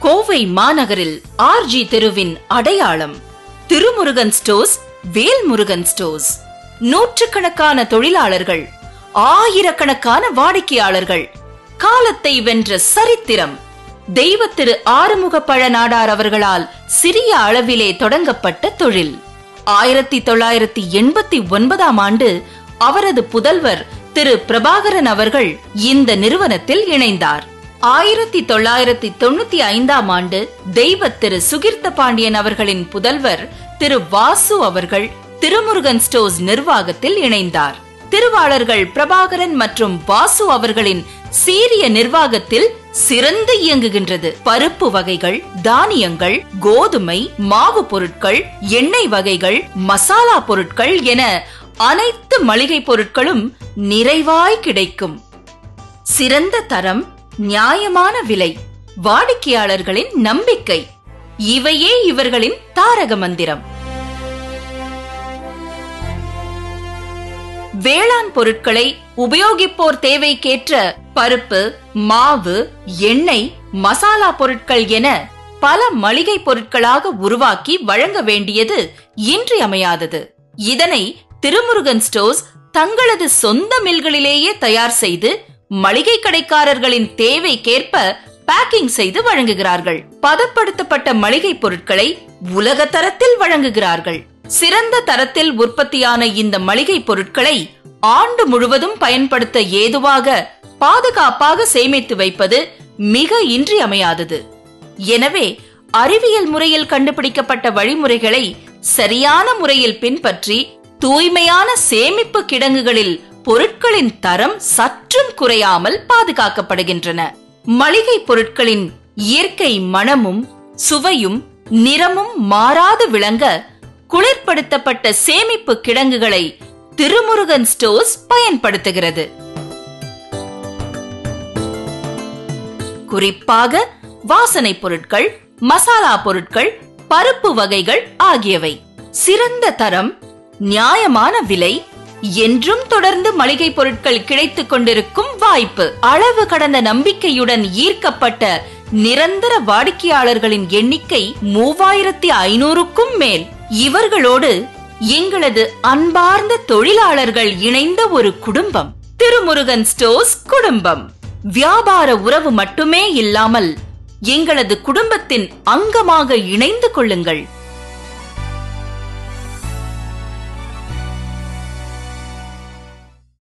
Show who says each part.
Speaker 1: கோவை மாநகரில் ஆர்ஜி தெருவின் அடையாளம் Thirumurugan stores Velmurugan stores நூற்றுக்கணக்கான தொழிலாளர்கள் ஆயிரக்கணக்கான வாடிக்கையாளர்கள் காலத்தை வென்ற சரித்திரம் தெய்வ திரு ஆறுமுக பழநாடார் அவர்களால் சிறிய அளவிலே தொடங்கப்பட்ட தொழில் ஆயிரத்தி தொள்ளாயிரத்தி எண்பத்தி ஒன்பதாம் ஆண்டு அவரது புதல்வர் திரு பிரபாகரன் அவர்கள் இந்த நிறுவனத்தில் இணைந்தார் ஆயிரத்தி தொள்ளாயிரத்தி தொண்ணூத்தி ஐந்தாம் ஆண்டு தெய்வ திரு சுகிர்த்த பாண்டியன் அவர்களின் புதல்வர் திரு வாசு அவர்கள் திருமுருகன் ஸ்டோர்ஸ் நிர்வாகத்தில் இணைந்தார் திருவாளர்கள் பிரபாகரன் மற்றும் வாசு அவர்களின் சீரிய நிர்வாகத்தில் சிறந்து இயங்குகின்றது பருப்பு வகைகள் தானியங்கள் கோதுமை மாவு பொருட்கள் எண்ணெய் வகைகள் மசாலா பொருட்கள் என அனைத்து மளிகை பொருட்களும் நிறைவாய் கிடைக்கும் சிறந்த தரம் நியாயமான விலை வாடிக்கையாளர்களின் நம்பிக்கை இவையே இவர்களின் தாரக மந்திரம் வேளாண் பொருட்களை உபயோகிப்போர் தேவைக்கேற்ற பருப்பு மாவு எண்ணெய் மசாலா பொருட்கள் என பல மளிகை பொருட்களாக உருவாக்கி வழங்க வேண்டியது இன்றியமையாதது இதனை திருமுருகன் ஸ்டோர்ஸ் தங்களது சொந்த மில்களிலேயே தயார் செய்து மளிகை கடைக்காரர்களின் தேவைக்கேற்ப பேக்கிங் செய்து வழங்குகிறார்கள் பதப்படுத்தப்பட்ட மளிகை பொருட்களை உலக தரத்தில் வழங்குகிறார்கள் சிறந்த தரத்தில் உற்பத்தியான இந்த மளிகை பொருட்களை ஆண்டு முழுவதும் பயன்படுத்த ஏதுவாக பாதுகாப்பாக சேமித்து வைப்பது மிக இன்றியமையாதது எனவே அறிவியல் முறையில் கண்டுபிடிக்கப்பட்ட வழிமுறைகளை சரியான முறையில் பின்பற்றி தூய்மையான சேமிப்பு கிடங்குகளில் பொருட்களின் தரம் சற்றும் குறையாமல் பாதுகாக்கப்படுகின்றன மளிகை பொருட்களின் இயற்கை மணமும் சுவையும் நிறமும் மாறாது விளங்க குளிர்படுத்தப்பட்ட சேமிப்பு கிடங்குகளை திருமுருகன் ஸ்டோர்ஸ் பயன்படுத்துகிறது குறிப்பாக வாசனை பொருட்கள் மசாலா பொருட்கள் பருப்பு வகைகள் ஆகியவை சிறந்த தரம் நியாயமான விலை என்றும் தொடர்ந்து மளிகை பொருட்கள் கிடைத்துக் கொண்டிருக்கும் வாய்ப்பு அளவு கடந்த நம்பிக்கையுடன் ஈர்க்கப்பட்ட நிரந்தர வாடிக்கையாளர்களின் எண்ணிக்கை மூவாயிரத்தி ஐநூறுக்கும் மேல் இவர்களோடு எங்களது அன்பார்ந்த தொழிலாளர்கள் இணைந்த ஒரு குடும்பம் திருமுருகன் ஸ்டோர்ஸ் குடும்பம் வியாபார உறவு மட்டுமே இல்லாமல் எங்களது குடும்பத்தின் அங்கமாக இணைந்து கொள்ளுங்கள்